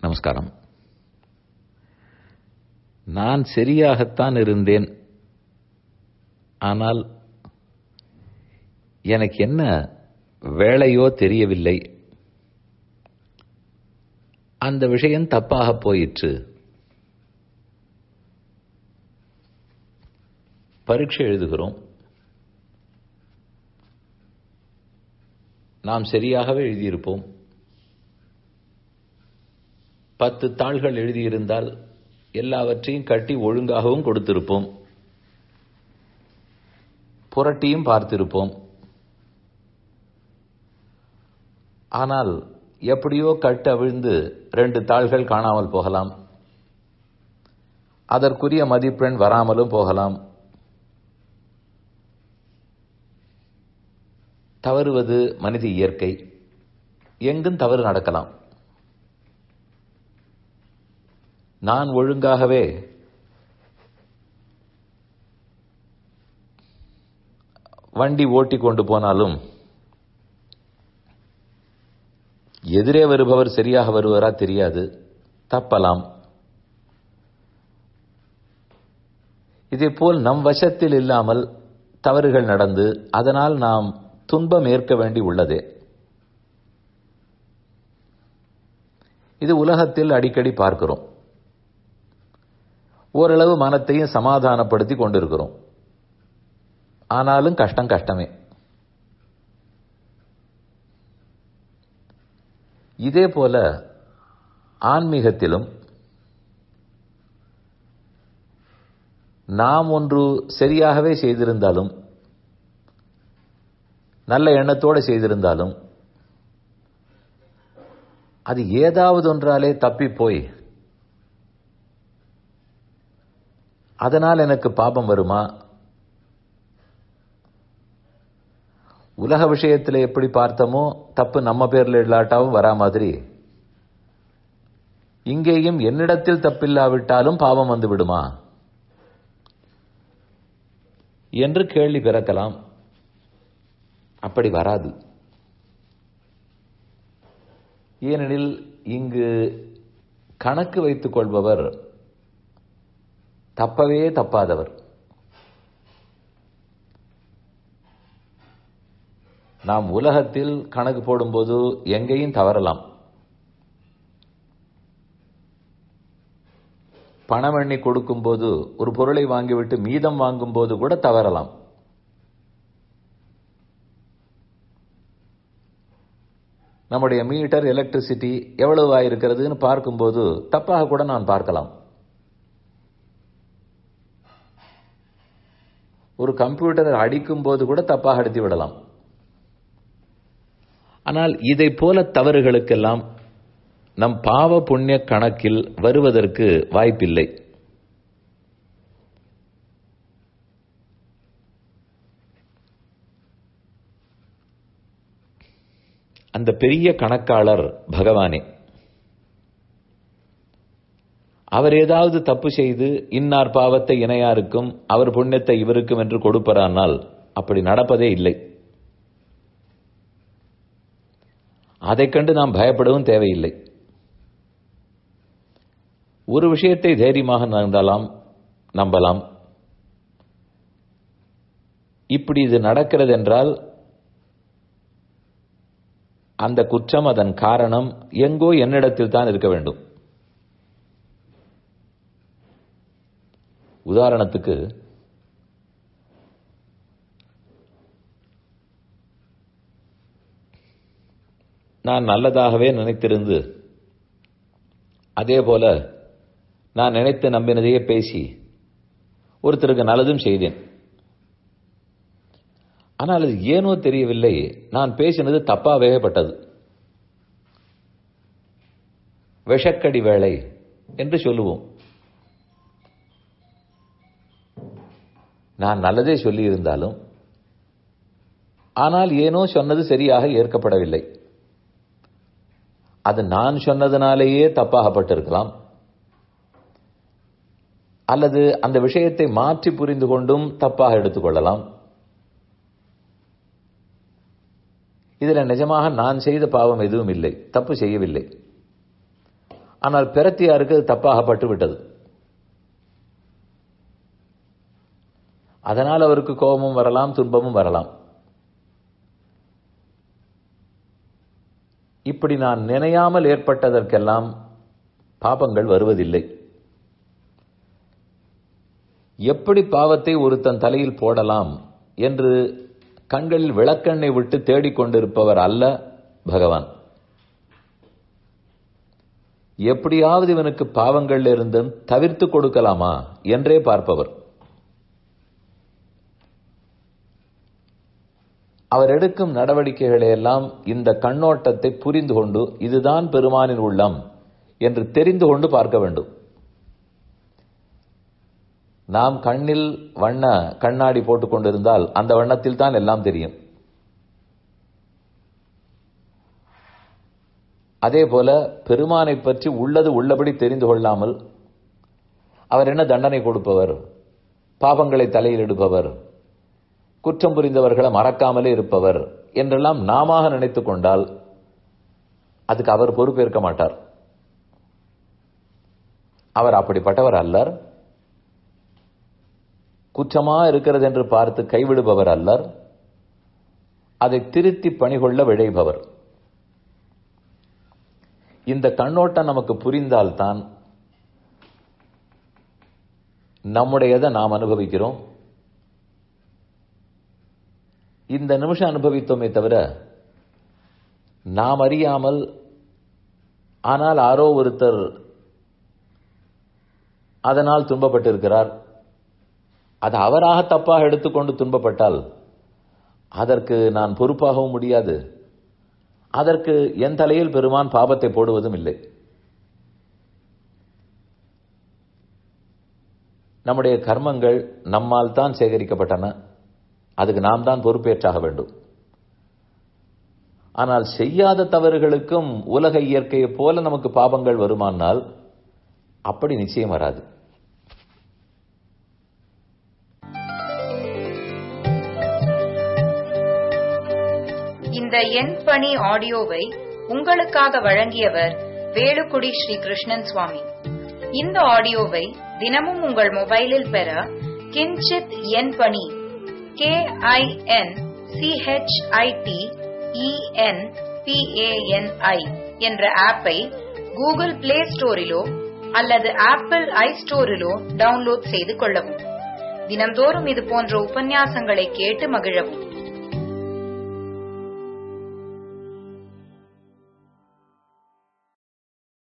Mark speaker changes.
Speaker 1: நமஸ்காரம் நான் சரியாகத்தான் இருந்தேன் ஆனால் எனக்கு என்ன வேலையோ தெரியவில்லை அந்த விஷயம் தப்பாக போயிற்று பரீட்சை எழுதுகிறோம் நாம் சரியாகவே எழுதியிருப்போம் பத்து தாள்கள் எழுதியிருந்தால் எல்லாவற்றையும் கட்டி ஒழுங்காகவும் கொடுத்திருப்போம் புரட்டியும் பார்த்திருப்போம் ஆனால் எப்படியோ கட்டு அவிழ்ந்து ரெண்டு தாள்கள் காணாமல் போகலாம் அதற்குரிய மதிப்பெண் வராமலும் போகலாம் தவறுவது மனித இயற்கை எங்கும் தவறு நடக்கலாம் நான் ஒழுங்காகவே வண்டி ஓட்டி கொண்டு போனாலும் எதிரே வருபவர் சரியாக வருவரா தெரியாது தப்பலாம் இதேபோல் நம் வசத்தில் இல்லாமல் தவறுகள் நடந்து அதனால் நாம் துன்பம் ஏற்க வேண்டி உள்ளதே இது உலகத்தில் அடிக்கடி பார்க்கிறோம் ஓரளவு மனத்தையும் சமாதானப்படுத்தி கொண்டிருக்கிறோம் ஆனாலும் கஷ்டம் கஷ்டமே இதே போல ஆன்மீகத்திலும் நாம் ஒன்று சரியாகவே செய்திருந்தாலும் நல்ல எண்ணத்தோடு செய்திருந்தாலும் அது ஏதாவது ஒன்றாலே தப்பி போய் அதனால் எனக்கு பாபம் வருமா உலக விஷயத்தில் எப்படி பார்த்தோமோ தப்பு நம்ம பேர்ல இல்லாட்டாவும் வரா மாதிரி இங்கேயும் என்னிடத்தில் தப்பில்லாவிட்டாலும் பாவம் வந்து விடுமா என்று கேள்வி பிறக்கலாம் அப்படி வராது ஏனெனில் இங்கு கணக்கு வைத்துக் கொள்பவர் தப்பவே தப்பாதவர் நாம் உலகத்தில் கணக்கு போடும்போது எங்கேயும் தவறலாம் பணம் எண்ணி கொடுக்கும்போது ஒரு பொருளை வாங்கிவிட்டு மீதம் வாங்கும்போது கூட தவறலாம் நம்முடைய மீட்டர் எலக்ட்ரிசிட்டி எவ்வளவு ஆயிருக்கிறதுன்னு பார்க்கும்போது தப்பாக கூட நான் பார்க்கலாம் ஒரு கம்ப்யூட்டரை அடிக்கும் போது கூட தப்பாக அடித்து விடலாம் ஆனால் இதை போல தவறுகளுக்கெல்லாம் நம் பாவ புண்ணிய கணக்கில் வருவதற்கு வாய்ப்பில்லை அந்த பெரிய கணக்காளர் பகவானே அவர் ஏதாவது தப்பு செய்து இன்னார் பாவத்தை இணையாருக்கும் அவர் புண்ணியத்தை இவருக்கும் என்று கொடுப்பரானால் அப்படி நடப்பதே இல்லை அதைக் கண்டு நாம் பயப்படவும் தேவையில்லை ஒரு விஷயத்தை தைரியமாக நடந்தலாம் நம்பலாம் இப்படி இது நடக்கிறது என்றால் அந்த குற்றம் அதன் காரணம் எங்கோ என்னிடத்தில் தான் இருக்க வேண்டும் உதாரணத்துக்கு நான் நல்லதாகவே நினைத்திருந்து அதே போல நான் நினைத்து நம்பினதையே பேசி ஒருத்தருக்கு நல்லதும் செய்தேன் ஆனால் அது ஏனோ தெரியவில்லை நான் பேசினது தப்பாவே பட்டது விஷக்கடி வேலை என்று சொல்லுவோம் நான் நல்லதே சொல்லியிருந்தாலும் ஆனால் ஏனோ சொன்னது சரியாக ஏற்கப்படவில்லை அது நான் சொன்னதுனாலேயே தப்பாகப்பட்டிருக்கலாம் அல்லது அந்த விஷயத்தை மாற்றி புரிந்து கொண்டும் தப்பாக எடுத்துக்கொள்ளலாம் இதுல நிஜமாக நான் செய்த பாவம் எதுவும் இல்லை தப்பு செய்யவில்லை ஆனால் பிரத்தியாருக்கு அது தப்பாகப்பட்டு விட்டது அதனால் அவருக்கு கோபமும் வரலாம் துன்பமும் வரலாம் இப்படி நான் நினையாமல் ஏற்பட்டதற்கெல்லாம் பாபங்கள் வருவதில்லை எப்படி பாவத்தை ஒருத்தன் தலையில் போடலாம் என்று கண்களில் விளக்கண்ணை விட்டு தேடிக்கொண்டிருப்பவர் அல்ல பகவான் எப்படியாவது இவனுக்கு பாவங்கள் இருந்து தவிர்த்து கொடுக்கலாமா என்றே பார்ப்பவர் அவர் எடுக்கும் நடவடிக்கைகளை எல்லாம் இந்த கண்ணோட்டத்தை புரிந்து கொண்டு இதுதான் பெருமானின் உள்ளம் என்று தெரிந்து கொண்டு பார்க்க வேண்டும் நாம் கண்ணில் வண்ண கண்ணாடி போட்டுக் கொண்டிருந்தால் அந்த வண்ணத்தில் தான் எல்லாம் தெரியும் அதே போல பெருமானை பற்றி உள்ளது உள்ளபடி தெரிந்து கொள்ளாமல் அவர் என்ன தண்டனை கொடுப்பவர் பாவங்களை தலையில் எடுப்பவர் குற்றம் புரிந்தவர்களை மறக்காமலே இருப்பவர் என்றெல்லாம் நாம நினைத்துக் கொண்டால் அதுக்கு அவர் பொறுப்பேற்க மாட்டார் அவர் அப்படிப்பட்டவர் அல்லர் குற்றமா இருக்கிறது என்று பார்த்து கைவிடுபவர் அல்லர் அதை திருத்தி பணிகொள்ள விழைபவர் இந்த கண்ணோட்டம் நமக்கு புரிந்தால்தான் நம்முடையதை நாம் அனுபவிக்கிறோம் இந்த நிமிஷம் அனுபவித்தோமே தவிர நாம் அறியாமல் ஆனால் ஆரோ ஒருத்தர் அதனால் துன்பப்பட்டிருக்கிறார் அது அவராக தப்பாக எடுத்துக்கொண்டு துன்பப்பட்டால் அதற்கு நான் பொறுப்பாகவும் முடியாது அதற்கு என் தலையில் பெருமான் பாபத்தை போடுவதும் இல்லை நம்முடைய கர்மங்கள் நம்மால் தான் சேகரிக்கப்பட்டன அதுக்கு நாம் தான் பொறுப்பேற்றாக வேண்டும் ஆனால் செய்யாத தவறுகளுக்கும் உலக இயற்கையைப் போல நமக்கு பாபங்கள் வருமானால் அப்படி நிச்சயம் வராது
Speaker 2: இந்த எண் பணி ஆடியோவை உங்களுக்காக வழங்கியவர் வேலுக்குடி ஸ்ரீ கிருஷ்ணன் சுவாமி இந்த ஆடியோவை தினமும் உங்கள் மொபைலில் பெற கிஞ்சித் எண் பணி கே ஐ என் சிஹெச்ஐடி இஎன் பிஏஎன்ஐ என்ற ஆப்பை கூகுள் பிளே ஸ்டோரிலோ அல்லது ஆப்பிள் ஐ ஸ்டோரிலோ டவுன்லோட் செய்து கொள்ளவும் தினம்தோறும் இது போன்ற உபன்யாசங்களை கேட்டு மகிழவும்